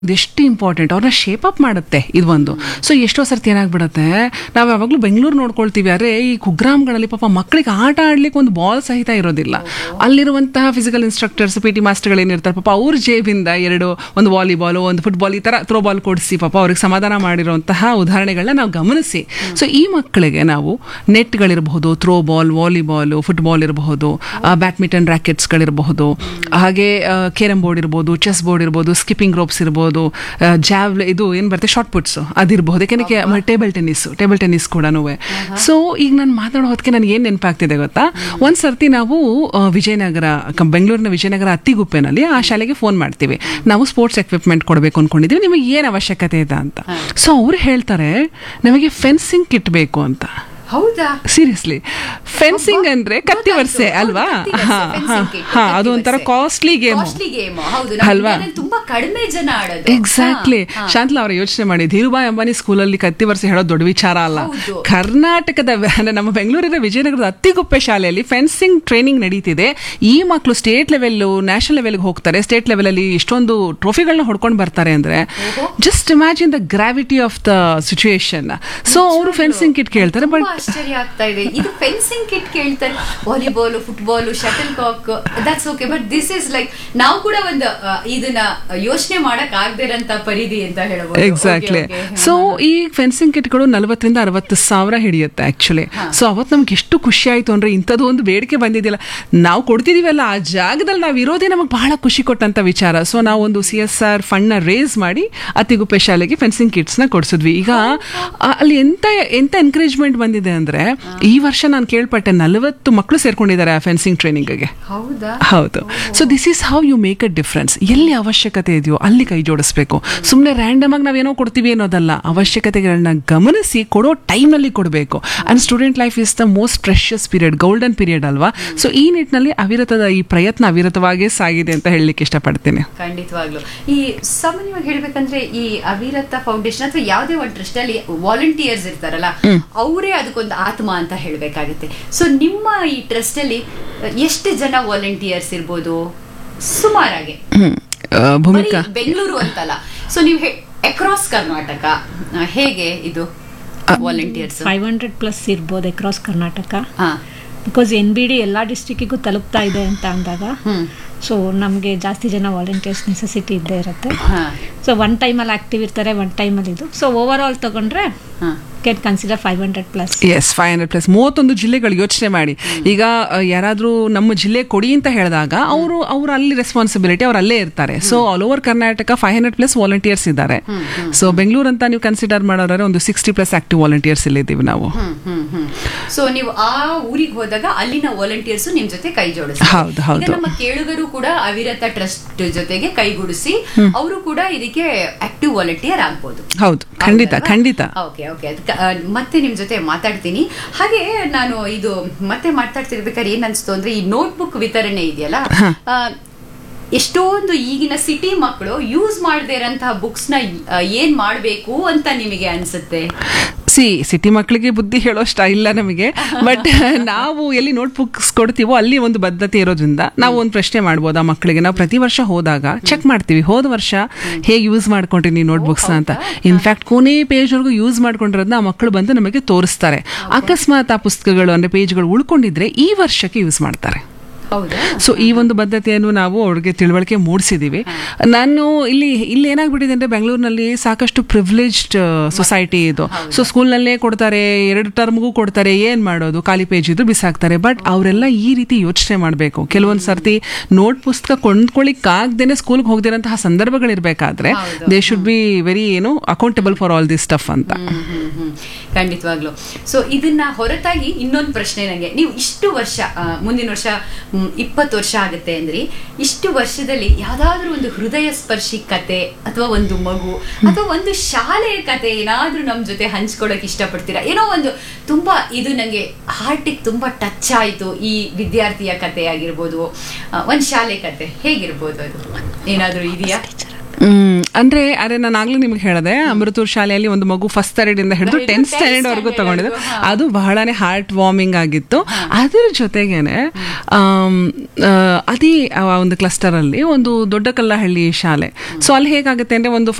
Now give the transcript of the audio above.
ಎಷ್ಟು ಇಂಪಾರ್ಟೆಂಟ್ ಅವ್ರನ್ನ shape up ಮಾಡುತ್ತೆ ಇದು ಒಂದು ಸೊ ಎಷ್ಟೋ ಸರ್ತಿ ಏನಾಗ್ಬಿಡುತ್ತೆ ನಾವು ಯಾವಾಗಲೂ ಬೆಂಗಳೂರು ನೋಡ್ಕೊಳ್ತೀವಿ ಅರೆ ಈ ಕುಗ್ರಾಮ್ಗಳಲ್ಲಿ ಪಾಪ ಮಕ್ಕಳಿಗೆ ಆಟ ಆಡ್ಲಿಕ್ಕೆ ಒಂದು ಬಾಲ್ ಸಹಿತ ಇರೋದಿಲ್ಲ ಅಲ್ಲಿರುವಂತಹ ಫಿಸಿಕಲ್ ಇನ್ಸ್ಟ್ರಕ್ಟರ್ಸ್ ಪಿ ಟಿ ಮಾಸ್ಟರ್ಗಳು ಏನಿರ್ತಾರೆ ಪಾಪ ಅವ್ರ ಜೇಬಿಂದ ಎರಡು ಒಂದು ವಾಲಿಬಾಲ್ ಒಂದು ಫುಟ್ಬಾಲ್ ಈ ತರ ಥ್ರೋ ಬಾಲ್ ಕೊಡಿಸಿ ಪಾಪ ಅವ್ರಿಗೆ ಸಮಾಧಾನ ಮಾಡಿರುವಂತಹ ಉದಾಹರಣೆಗಳನ್ನ ನಾವು ಗಮನಿಸಿ ಸೊ ಈ ಮಕ್ಕಳಿಗೆ ನಾವು ನೆಟ್ಗಳಿರಬಹುದು ಥ್ರೋ ಬಾಲ್ ವಾಲಿಬಾಲ್ ಫುಟ್ಬಾಲ್ ಇರಬಹುದು ಬ್ಯಾಡ್ಮಿಂಟನ್ ರ್ಯಾಕೆಟ್ಸ್ಗಳಿರಬಹುದು ಹಾಗೆ ಕೇರಮ್ ಬೋರ್ಡ್ ಇರ್ಬೋದು ಚೆಸ್ ಬೋರ್ಡ್ ಇರ್ಬೋದು ಸ್ಕಿಪ್ಪಿಂಗ್ ರೋಪ್ಸ್ ಇರ್ಬೋದು ಜಾವ್ ಇದು ಏನ್ ಬರುತ್ತೆ ಶಾರ್ಟ್ ಪುಟ್ಸ್ ಅದಿರಬಹುದು ಯಾಕೆಂದ್ರೆ ಟೇಬಲ್ ಟೆನ್ನಿಸ್ ಟೇಬಲ್ ಟೆನ್ನಿಸ್ ಕೂಡ ಸೊ ಈಗ ನಾನು ಮಾತಾಡೋ ಹೊತ್ತಿಗೆ ನನಗೆ ಏನ್ ನೆನಪಾಗ್ತಿದೆ ಗೊತ್ತಾ ಒಂದ್ ಸರ್ತಿ ನಾವು ಆ, ವಿಜಯನಗರ ಕ- ಬೆಂಗಳೂರಿನ ವಿಜಯನಗರ ಅತ್ತಿಗುಪ್ಪೆನಲ್ಲಿ ಆ ಶಾಲೆಗೆ ಫೋನ್ ಮಾಡ್ತೀವಿ ನಾವು ಸ್ಪೋರ್ಟ್ಸ್ ಎಕ್ವಿಪ್ಮೆಂಟ್ ಕೊಡಬೇಕು ಅನ್ಕೊಂಡಿದೀವಿ ನಿಮಗೆ ಏನ್ ಅವಶ್ಯಕತೆ ಇದೆ ಅಂತ ಸೊ ಅವ್ರು ಹೇಳ್ತಾರೆ ನಮಗೆ ಫೆನ್ಸಿಂಗ್ ಕಿಟ್ ಬೇಕು ಅಂತ ಹೌದಾ ಸೀರಿಯಸ್ಲಿ ಫೆನ್ಸಿಂಗ್ ಅಂದ್ರೆ ಕತ್ತಿ ವರ್ಷೆ ಹೌದು, ಅಲ್ವಾ ಕತ್ತಿ ವರ್ಸೆ, ಹಾ fencing ಹಾ kit, ಹಾ ಕತ್ತಿ ಅದು ಒಂಥರ ವರ್ಸೆ. ಕಾಸ್ಟ್ಲಿ ಗೇಮ್ ಕಾಸ್ಟ್ಲಿ ಗೇಮ್ ಹೌದು ನಮ್ಮ ಅಲ್ವಾ? ಇಂಡಿಯಾದಲ್ಲಿ ತುಂಬಾ ಕಡಿಮೆ ಜನ ಆಡೋದು ಎಕ್ಸಾಕ್ಟ್ಲಿ ಹಾ, ಹಾ. ಶಾಂತಲಾ ಅವರ ಯೋಚನೆ ಮಾಡಿ ಧೀರುಭಾಯ್ ಅಂಬಾನಿ ಸ್ಕೂಲಲ್ಲಿ ಕತ್ತಿ ವರ್ಷ ಹೇಳೋದು ದೊಡ್ಡ ವಿಚಾರ ಅಲ್ಲ ಹೌದು. ಕರ್ನಾಟಕದ ಅಂದ್ರೆ ನಮ್ಮ ಬೆಂಗಳೂರಿನ ವಿಜಯನಗರದ ಅತ್ತಿಗುಪ್ಪೆ ಶಾಲೆಯಲ್ಲಿ ಫೆನ್ಸಿಂಗ್ ಟ್ರೈನಿಂಗ್ ನಡೀತಿದೆ ಈ ಮಕ್ಕಳು ಸ್ಟೇಟ್ ಲೆವೆಲ್ ನ್ಯಾಷನಲ್ ಲೆವೆಲ್ಗೆ ಹೋಗ್ತಾರೆ ಸ್ಟೇಟ್ ಲೆವೆಲ್ ಅಲ್ಲಿ ಇಷ್ಟೊಂದು ಟ್ರೋಫಿಗಳನ್ನ ಹೊಡ್ಕೊಂಡು ಬರ್ತಾರೆ ಅಂದ್ರೆ just imagine the gravity of the situation so ಅವರು ಫೆನ್ಸಿಂಗ್ ಕಿಟ್ ಕೇಳ್ತಾರೆ ತುಂಬಾ ಬಟ್ ಆಶ್ಚರ್ಯ ಆಗ್ತಾ ಇದೆ ಇದು ಫೆನ್ಸಿಂಗ್ ಕಿಟ್ ಕೇಳ್ತಾರೆ volleyball football shuttlecock that's okay but this is like ನಾವು ಕೂಡ ಒಂದು ಆ, ಇದನ್ನ ಯೋಚನೆ ಮಾಡಕ್ ಆಗದಿರಂತ ಪರಿಧಿ ಅಂತ ಹೇಳ್ಬೋದು ಎಕ್ಸಾಕ್ಟ್ಲಿ Okay, okay. ಸೊ ಈ ಫೆನ್ಸಿಂಗ್ ಕಿಟ್ಗಳು ನಲವತ್ತರಿಂದ ಅರವತ್ತು ಸಾವಿರ ಹಿಡಿಯುತ್ತೆ ಆಕ್ಚುಲಿ ಸೊ ಅವತ್ತು ನಮ್ಗೆ ಎಷ್ಟು ಖುಷಿ ಆಯ್ತು ಅಂದ್ರೆ ಇಂಥದ್ದು ಒಂದು ಬೇಡಿಕೆ ಬಂದಿದ್ದಿಲ್ಲ ನಾವು ಕೊಡ್ತಿದೀವಲ್ಲ ಆ ಜಾಗದಲ್ಲಿ ನಾವು ಇರೋದೇ ನಮಗೆ ಬಹಳ ಖುಷಿ ಕೊಟ್ಟಂತ ವಿಚಾರ ಸೊ ನಾವು ಒಂದು ಸಿ ಎಸ್ ಆರ್ ಫಂಡ್ ನ ರೇಸ್ ಮಾಡಿ ಅತಿಗುಪ್ಪೆ ಶಾಲೆಗೆ ಫೆನ್ಸಿಂಗ್ ಕಿಟ್ಸ್ ನ ಕೊಡ್ಸಿದ್ವಿ ಈಗ ಆ- ಅಲ್ಲಿ ಎಂತ ಎಂತ ಎನ್ಕರೇಜ್ಮೆಂಟ್ ಬಂದಿದೆ ಅಂದ್ರೆ ಈ ವರ್ಷ ನಾನು ಕೇಳ್ಪಟ್ಟೆ ನಲವತ್ತು ಮಕ್ಕಳು ಸೇರ್ಕೊಂಡಿದ್ದಾರೆ ಆ ಫೆನ್ಸಿಂಗ್ ಟ್ರೈನಿಂಗ್ಗೆ ಹೌದಾ ಹೌದು so this is how you make a difference ಎಲ್ಲಿ ಅವಶ್ಯಕತೆ ಇದೆಯೋ ಅಲ್ಲಿ ಕೈ ಜೋಡಿಸ್ಬೇಕು ಸುಮ್ಮನೆ ರ್ಯಾಂಡಮ್ ಆಗಿ ನಾವೇನೋ ಕೊಡ್ತೀವಿ ಅನ್ನೋದಲ್ಲ ಅವಶ್ಯಕತೆಗಳನ್ನ ಗಮನಿಸಿ ಕೊಡೋ ಟೈಮ್ನಲ್ಲಿ ಕೊಡಬೇಕು and student life is the most precious period golden period ಅಲ್ವಾ ಸೊ ಈ ನಿಟ್ಟಿನಲ್ಲಿ ಅವಿರತದ ಈ ಪ್ರಯತ್ನ ಅವಿರತವಾಗೇ ಸಾಗಿದೆ ಅಂತ ಹೇಳಲಿಕ್ಕೆ ಇಷ್ಟಪಡ್ತೀನಿ ಖಂಡಿತವಾಗ್ಲು ಈ ಸಾಮಾನ್ಯವಾಗಿ ಹೇಳ್ಬೇಕಂದ್ರೆ ಈ ಅವಿರತ ಫೌಂಡೇಶನ್ ಅಥವಾ ಯಾವುದೇ ಒಂದು ಟ್ರಸ್ಟ್ ಅಲ್ಲಿ ವಾಲಂಟಿಯರ್ಸ್ ಇರ್ತಾರಲ್ಲ ಅವರೇ ಅದಕ್ಕೊಂದು ಆತ್ಮ ಅಂತ ಹೇಳ್ಬೇಕಾಗುತ್ತೆ ಸೊ ನಿಮ್ಮ ಈ ಟ್ರಸ್ಟ್ ಅಲ್ಲಿ ಎಷ್ಟು ಜನ ವಾಲಂಟಿಯರ್ಸ್ ಇರ್ಬೋದು ಸುಮಾರಾಗಿ ಹ್ಮ್. ಆ, ಭೂಮಿಕಾ ಬರೀ ಬೆಂಗಳೂರು ಅಂತಲ್ಲ ಸೊ ನೀವು ಅಕ್ರಾಸ್ ಕರ್ನಾಟಕ ಆ, ಹೇಗೆ ಇದು ವಾಲಂಟಿಯರ್ಸ್ ಫೈವ್ ಹಂಡ್ರೆಡ್ ಪ್ಲಸ್ ಇರ್ಬೋದು ಅಕ್ರಾಸ್ ಕರ್ನಾಟಕ ಹಾ ಬಿಕಾಸ್ ಎನ್ ಬಿ ಡಿ ಎಲ್ಲ ಡಿಸ್ಟಿಕ್ಕಿಗೂ ತಲುಪ್ತಾ ಇದೆ ಅಂತ ಅಂದಾಗ ಹ್ಮ್ ಸೊ ನಮಗೆ ಜಾಸ್ತಿ ಜನ ವಾಲಂಟಿಯರ್ಸ್ ನೆಸೆಸಿಟಿ ಇದ್ದೇ ಇರುತ್ತೆ ಹಾ ಸೊ ಒನ್ ಟೈಮಲ್ಲಿ ಆಕ್ಟಿವ್ ಇರ್ತಾರೆ ಒನ್ ಟೈಮಲ್ಲಿ ಇದು ಸೊ ಓವರ್ ಆಲ್ ತಗೊಂಡ್ರೆ ಹಾ ಕೆಟ್ consider five hundred plus yes five hundred plus ಮೂವತ್ತೊಂದು ಜಿಲ್ಲೆಗಳು ಯೋಚನೆ ಮಾಡಿ ಈಗ ಆ, ಯಾರಾದ್ರೂ ನಮ್ಮ ಜಿಲ್ಲೆ ಕೊಡಿ ಅಂತ ಹೇಳಿದಾಗ ಅವರು ಅವ್ರ ಅಲ್ಲಿ ರೆಸ್ಪಾನ್ಸಿಬಿಲಿಟಿ ಅವ್ರು ಅಲ್ಲೇ ಇರ್ತಾರೆ so all over Karnataka five hundred plus volunteers ಇದ್ದಾರೆ ಸೊ ಬೆಂಗಳೂರು ಅಂತ ನೀವು ಕನ್ಸಿಡರ್ ಮಾಡೋದ್ರೆ ಒಂದು ಸಿಕ್ಸ್ಟಿ ಪ್ಲಸ್ ಆಕ್ಟಿವ್ ವಾಲಂಟಿಯರ್ಸ್ ಇಲ್ಲಿದ್ದೀವಿ ನಾವು ಹ್ಮ್ ಹ್ಮ್ ಹ್ಮ್ ಸೊ ನೀವು ಆ ಊರಿಗೆ ಹೋದಾಗ ಅಲ್ಲಿನ ವಾಲಂಟಿಯರ್ಸ್ ನಿಮ್ ಜೊತೆ ಕೈ ಜೋಡಿಸ್ತಾರೆ ಹೌದು, ಹೌದು. ಈಗ ನಮ್ಮ ಕೇಳುಗರು ಕೂಡ ಅವಿರತ ಟ್ರಸ್ಟ್ ಜೊತೆಗೆ ಕೈಗೂಡಿಸಿ ಅವರು ಕೂಡ ಇದಕ್ಕೆ ಆಕ್ಟಿವ್ ವಾಲಂಟಿಯರ್ ಆಗ್ಬೋದು ಹೌದು ಖಂಡಿತ ಖಂಡಿತ ಓಕೆ ಓಕೆ ಮತ್ತೆ ನಿಮ್ ಜೊತೆ ಮಾತಾಡ್ತೀನಿ ಹಾಗೆ ನಾನು ಇದು ಮತ್ತೆ ಮಾತಾಡ್ತಿರ್ಬೇಕಾದ್ರೆ ಏನ್ ಅನ್ಸ್ತು ಅಂದ್ರೆ ಈ ನೋಟ್ಬುಕ್ ವಿತರಣೆ ಇದೆಯಲ್ಲ ಆ, ಎಷ್ಟೊಂದು ಈಗಿನ ಸಿಟಿ ಮಕ್ಕಳು ಯೂಸ್ ಮಾಡದೇ ಇರೋಂತಹ ಬುಕ್ಸ್ ನ ಆ, ಏನ್ ಮಾಡ್ಬೇಕು ಅಂತ ನಿಮಗೆ ಅನ್ಸುತ್ತೆ ಸಿ ಸಿಟಿ ಮಕ್ಕಳಿಗೆ ಬುದ್ಧಿ ಹೇಳೋಷ್ಟ ಇಲ್ಲ ನಮಗೆ ಬಟ್ ನಾವು ಎಲ್ಲಿ ನೋಟ್ ಬುಕ್ಸ್ ಕೊಡ್ತೀವೋ ಅಲ್ಲಿ ಒಂದು ಬದ್ಧತೆ ಇರೋದ್ರಿಂದ ನಾವು ಒಂದು ಪ್ರಶ್ನೆ ಮಾಡ್ಬೋದು ಆ ಮಕ್ಕಳಿಗೆ ನಾವು ಪ್ರತಿ ವರ್ಷ ಹೋದಾಗ ಚೆಕ್ ಮಾಡ್ತೀವಿ ಹೋದ ವರ್ಷ ಹೇಗೆ ಯೂಸ್ ಮಾಡ್ಕೊಂಡ್ರಿ ನೀವು ನೋಟ್ ಬುಕ್ಸ್ ಅಂತ ಇನ್ಫ್ಯಾಕ್ಟ್ ಕೊನೆ ಪೇಜ್ ವರೆಗೂ ಯೂಸ್ ಮಾಡ್ಕೊಂಡಿರೋದನ್ನ ಆ ಮಕ್ಕಳು ಬಂದು ನಮಗೆ ತೋರಿಸ್ತಾರೆ ಅಕಸ್ಮಾತ್ ಆ ಪುಸ್ತಕಗಳು ಅಂದ್ರೆ ಪೇಜ್ಗಳು ಉಳ್ಕೊಂಡಿದ್ರೆ ಈ ವರ್ಷಕ್ಕೆ ಯೂಸ್ ಮಾಡ್ತಾರೆ ಹೌದಾ ಸೊ ಈ ಒಂದು ಬದ್ಧತೆಯನ್ನು ನಾವು ಅವ್ರಿಗೆ ತಿಳುವಳಿಕೆ ಮೂಡಿಸಿದೀವಿ ನಾನು ಇಲ್ಲಿ ಇಲ್ಲಿ ಏನಾಗ್ಬಿಟ್ಟಿದೆ ಅಂದ್ರೆ ಬೆಂಗಳೂರಿನಲ್ಲಿ ಸಾಕಷ್ಟು ಪ್ರಿವಿಲೇಜ್ಡ್ ಸೊಸೈಟಿ ಇದು ಸೊ ಸ್ಕೂಲ್ನಲ್ಲೇ ಕೊಡ್ತಾರೆ ಎರಡು ಟರ್ಮ್ಗೂ ಕೊಡ್ತಾರೆ ಏನ್ ಮಾಡೋದು ಖಾಲಿ ಪೇಜ್ ಇದ್ದು ಬಿಸಾಕ್ತಾರೆ ಬಟ್ ಅವರೆಲ್ಲ ಈ ರೀತಿ ಯೋಚನೆ ಮಾಡಬೇಕು ಕೆಲವೊಂದು ಸರ್ತಿ ನೋಟ್ ಪುಸ್ತಕ ಕೊಂಡ್ಕೊಳ್ಳಿಕ್ಕಾಗ್ದೇನೆ ಸ್ಕೂಲ್ಗೆ ಹೋಗದಿರಂತಹ ಸಂದರ್ಭಗಳಿರ್ಬೇಕಾದ್ರೆ ದೇ ಶುಡ್ ಬಿ ವೆರಿ ಏನು accountable for all this stuff ಅಂತ ಹ್ಮ್, ಹ್ಮ್, ಹ್ಮ್. ಖಂಡಿತವಾಗ್ಲು ಸೊ ಇದನ್ನ ಹೊರತಾಗಿ ಇನ್ನೊಂದು ಪ್ರಶ್ನೆ ನಂಗೆ ನೀವು ಇಷ್ಟು ವರ್ಷ ಆ, ಮುಂದಿನ ವರ್ಷ ಇಪ್ಪತ್ತು ವರ್ಷ ಆಗುತ್ತೆ ಅಂದ್ರಿ ಇಷ್ಟು ವರ್ಷದಲ್ಲಿ ಯಾವ್ದಾದ್ರೂ ಒಂದು ಹೃದಯ ಸ್ಪರ್ಶಿ ಕತೆ ಅಥವಾ ಒಂದು ಮಗು ಅಥವಾ ಒಂದು ಶಾಲೆಯ ಕತೆ ಏನಾದ್ರೂ ನಮ್ ಜೊತೆ ಹಂಚ್ಕೊಳಕ್ ಇಷ್ಟಪಡ್ತೀರಾ ಏನೋ ಒಂದು ತುಂಬಾ ಇದು ನಂಗೆ ಹಾರ್ಟಿಗೆ ತುಂಬಾ ಟಚ್ ಆಯ್ತು ಈ ವಿದ್ಯಾರ್ಥಿಯ ಕತೆ ಆಗಿರ್ಬೋದು ಆ, ಒಂದ್ ಶಾಲೆ ಕತೆ ಹೇಗಿರ್ಬೋದು ಅದು ಏನಾದ್ರೂ ಇದೆಯಾ ಹ್ಮ್ ಅಂದ್ರೆ ಅರೆ ನಾನು ಆಗ್ಲೂ ನಿಮ್ಗೆ ಹೇಳಿದೆ ಅಮೃತೂರ್ ಶಾಲೆಯಲ್ಲಿ ಒಂದು ಮಗು ಫಸ್ಟ್ ಸ್ಟ್ಯಾಂಡರ್ಡ್ ಇಂದ ಹಿಡಿದು ಹಿಡಿದು ಟೆಂತ್ 10th ಸ್ಟ್ಯಾಂಡರ್ಡ್ ವರೆಗೂ standard ತಗೊಂಡಿದ್ದು ವರೆಗೂ, ಹಾ. ಅದು ಬಹಳನೇ ಹಾರ್ಟ್ ವಾರ್ಮಿಂಗ್ ಆಗಿತ್ತು ಅದ್ರ ಜೊತೆಗೇನೆ ಆಮ್, ಆ, ಅದೇ ಆ ಒಂದು ಕ್ಲಸ್ಟರ್ ಅಲ್ಲಿ ಒಂದು ದೊಡ್ಡ ಕಲ್ಲಹಳ್ಳಿ ಶಾಲೆ ಸೊ ಅಲ್ಲಿ ಹೇಗಾಗುತ್ತೆ ಅಂದ್ರೆ ಒಂದು